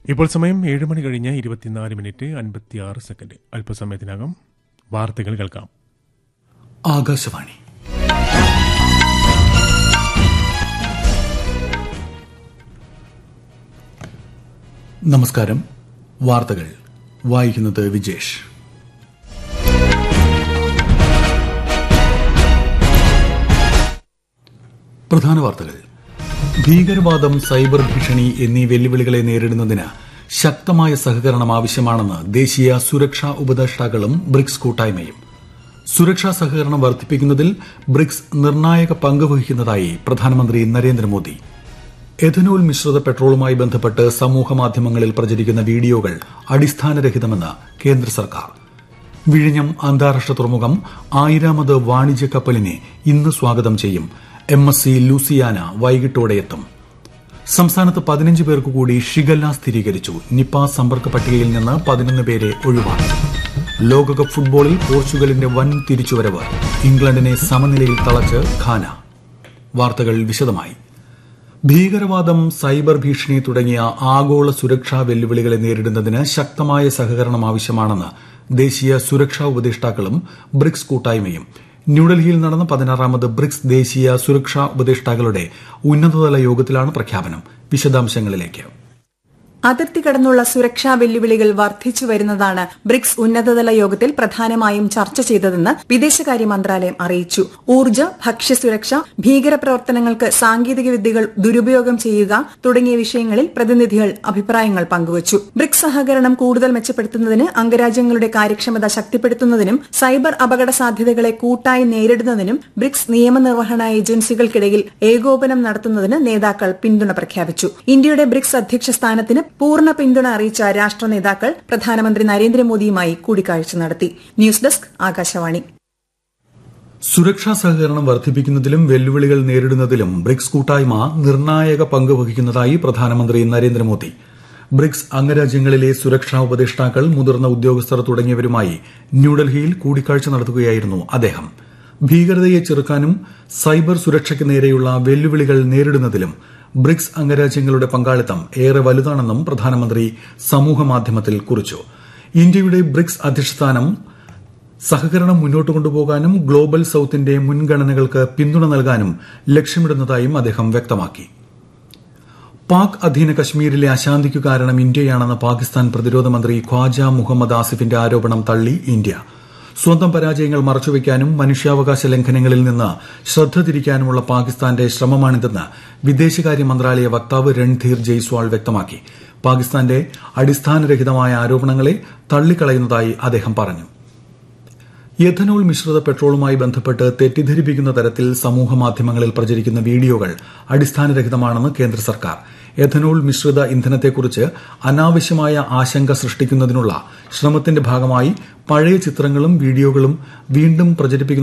ഇപ്പോൾ സമയം ഏഴ് മണി കഴിഞ്ഞ് ഇരുപത്തിനാല് മിനിറ്റ് അൻപത്തിയാറ് സെക്കൻഡ് അല്പസമയത്തിനകം വാർത്തകൾ കേൾക്കാം ആകാശവാണി നമസ്കാരം വാർത്തകൾ വായിക്കുന്നത് വിജേഷ് പ്രധാന വാർത്തകൾ ഭീകരവാദം സൈബർ ഭീഷണി എന്നീ വെല്ലുവിളികളെ നേരിടുന്നതിന് ശക്തമായ സഹകരണം ആവശ്യമാണെന്ന് ദേശീയ സുരക്ഷാ ഉപദേഷ്ടാക്കളും ബ്രിക്സ് കൂട്ടായ്മയും സുരക്ഷാ സഹകരണം വർദ്ധിപ്പിക്കുന്നതിൽ ബ്രിക്സ് നിർണായക പങ്ക് വഹിക്കുന്നതായി പ്രധാനമന്ത്രി നരേന്ദ്രമോദി എഥനോൾ മിശ്രിത പെട്രോളുമായി ബന്ധപ്പെട്ട് സമൂഹമാധ്യമങ്ങളിൽ പ്രചരിക്കുന്ന വീഡിയോകൾ അടിസ്ഥാനരഹിതമെന്ന് കേന്ദ്ര സർക്കാർ വിഴിഞ്ഞം അന്താരാഷ്ട്ര തുറമുഖം ആയിരാമത് വാണിജ്യ കപ്പലിനെ ഇന്ന് സ്വാഗതം ചെയ്യും എം എസ് സി ലൂസിയാന വൈകിട്ടോടെ എത്തും സംസ്ഥാനത്ത് പതിനഞ്ച് പേർക്ക് കൂടി ഷിഗല്ല സ്ഥിരീകരിച്ചു നിപ സമ്പർക്ക പട്ടികയിൽ നിന്ന് പതിനൊന്ന് പേരെ ഒഴിവാക്കി ലോകകപ്പ് ഫുട്ബോളിൽ പോർച്ചുഗലിന്റെ വൻ തിരിച്ചുവരവ് ഇംഗ്ലണ്ടിനെ സമനിലയിൽ തളച്ച് ഖാന വാർത്തകൾ വിശദമായി ഭീകരവാദം സൈബർ ഭീഷണി തുടങ്ങിയ ആഗോള സുരക്ഷാ വെല്ലുവിളികളെ നേരിടുന്നതിന് ശക്തമായ സഹകരണം ആവശ്യമാണെന്ന് ദേശീയ സുരക്ഷാ ഉപദേഷ്ടാക്കളും ബ്രിക്സ് കൂട്ടായ്മയും ന്യൂഡൽഹിയിൽ നടന്ന പതിനാറാമത് ബ്രിക്സ് ദേശീയ സുരക്ഷാ ഉപദേഷ്ടാക്കളുടെ ഉന്നതതല യോഗത്തിലാണ് പ്രഖ്യാപനം വിശദാംശങ്ങളിലേക്ക് അതിർത്തി കടന്നുള്ള സുരക്ഷാ വെല്ലുവിളികൾ വർദ്ധിച്ചു വരുന്നതാണ് ബ്രിക്സ് ഉന്നതതല യോഗത്തിൽ പ്രധാനമായും ചർച്ച ചെയ്തതെന്ന് വിദേശകാര്യ മന്ത്രാലയം അറിയിച്ചു ഊർജ്ജ ഭക്ഷ്യസുരക്ഷ ഭീകരപ്രവർത്തനങ്ങൾക്ക് സാങ്കേതിക വിദ്യകൾ ദുരുപയോഗം ചെയ്യുക തുടങ്ങിയ വിഷയങ്ങളിൽ പ്രതിനിധികൾ അഭിപ്രായങ്ങൾ പങ്കുവച്ചു ബ്രിക്സ് സഹകരണം കൂടുതൽ മെച്ചപ്പെടുത്തുന്നതിന് അംഗരാജ്യങ്ങളുടെ കാര്യക്ഷമത ശക്തിപ്പെടുത്തുന്നതിനും സൈബർ അപകട സാധ്യതകളെ കൂട്ടായി നേരിടുന്നതിനും ബ്രിക്സ് നിയമനിർവഹണ ഏജൻസികൾക്കിടയിൽ ഏകോപനം നടത്തുന്നതിന് നേതാക്കൾ പിന്തുണ പ്രഖ്യാപിച്ചു ഇന്ത്യയുടെ ബ്രിക്സ് അധ്യക്ഷ സ്ഥാനത്തിന് പൂർണ്ണ പിന്തുണ അറിയിച്ച രാഷ്ട്ര നേതാക്കൾ പ്രധാനമന്ത്രി നരേന്ദ്രമോദിയുമായി കൂടിക്കാഴ്ച നടത്തി ന്യൂസ് ഡെസ്ക് ആകാശവാണി സുരക്ഷാ സഹകരണം വർദ്ധിപ്പിക്കുന്നതിലും വെല്ലുവിളികൾ നേരിടുന്നതിലും ബ്രിക്സ് കൂട്ടായ്മ നിർണായക പങ്ക് വഹിക്കുന്നതായി പ്രധാനമന്ത്രി നരേന്ദ്രമോദി ബ്രിക്സ് അംഗരാജ്യങ്ങളിലെ സുരക്ഷാ ഉപദേഷ്ടാക്കൾ മുതിർന്ന ഉദ്യോഗസ്ഥർ തുടങ്ങിയവരുമായി ന്യൂഡൽഹിയിൽ കൂടിക്കാഴ്ച നടത്തുകയായിരുന്നു അദ്ദേഹം ഭീകരതയെ ചെറുക്കാനും സൈബർ സുരക്ഷയ്ക്ക് നേരെയുള്ള വെല്ലുവിളികൾ നേരിടുന്നതിലും ബ്രിക്സ് അംഗരാജ്യങ്ങളുടെ പങ്കാളിത്തം ഏറെ വലുതാണെന്നും പ്രധാനമന്ത്രി സമൂഹമാധ്യമത്തിൽ കുറിച്ചു ഇന്ത്യയുടെ ബ്രിക്സ് അധ്യക്ഷസ്ഥാനം സഹകരണം മുന്നോട്ട് കൊണ്ടുപോകാനും ഗ്ലോബൽ സൌത്തിന്റെ മുൻഗണനകൾക്ക് പിന്തുണ നൽകാനും ലക്ഷ്യമിടുന്നതായും അദ്ദേഹം വ്യക്തമാക്കി പാക് അധീന കശ്മീരിലെ അശാന്തിക്കു കാരണം ഇന്ത്യയാണെന്ന പാകിസ്ഥാൻ പ്രതിരോധ മന്ത്രി ഖ്വാജ മുഹമ്മദ് ആസിഫിന്റെ ആരോപണം തള്ളി ഇന്ത്യ സ്വന്തം പരാജയങ്ങൾ മറച്ചുവെക്കാനും മനുഷ്യാവകാശ ലംഘനങ്ങളിൽ നിന്ന് ശ്രദ്ധ തിരിക്കാനുമുള്ള പാകിസ്ഥാന്റെ ശ്രമമാണിതെന്ന് വിദേശകാര്യ മന്ത്രാലയ വക്താവ് രൺധീർ ജയ്സ്വാൾ വ്യക്തമാക്കി പാകിസ്ഥാന്റെ അടിസ്ഥാനരഹിതമായ ആരോപണങ്ങളെ തള്ളിക്കളയുന്നതായി അദ്ദേഹം പറഞ്ഞു എഥനോൾ മിശ്രിത പെട്രോളുമായി ബന്ധപ്പെട്ട് തെറ്റിദ്ധരിപ്പിക്കുന്ന തരത്തിൽ സമൂഹമാധ്യമങ്ങളിൽ പ്രചരിക്കുന്ന വീഡിയോകൾ അടിസ്ഥാനരഹിതമാണെന്ന് കേന്ദ്ര സർക്കാർ എഥനോൾ മിശ്രിത ഇന്ധനത്തെക്കുറിച്ച് അനാവശ്യമായ ആശങ്ക സൃഷ്ടിക്കുന്നതിനുള്ള ശ്രമത്തിന്റെ ഭാഗമായി പഴയ ചിത്രങ്ങളും വീഡിയോകളും വീണ്ടും പ്രചരിപ്പിക്കുന്ന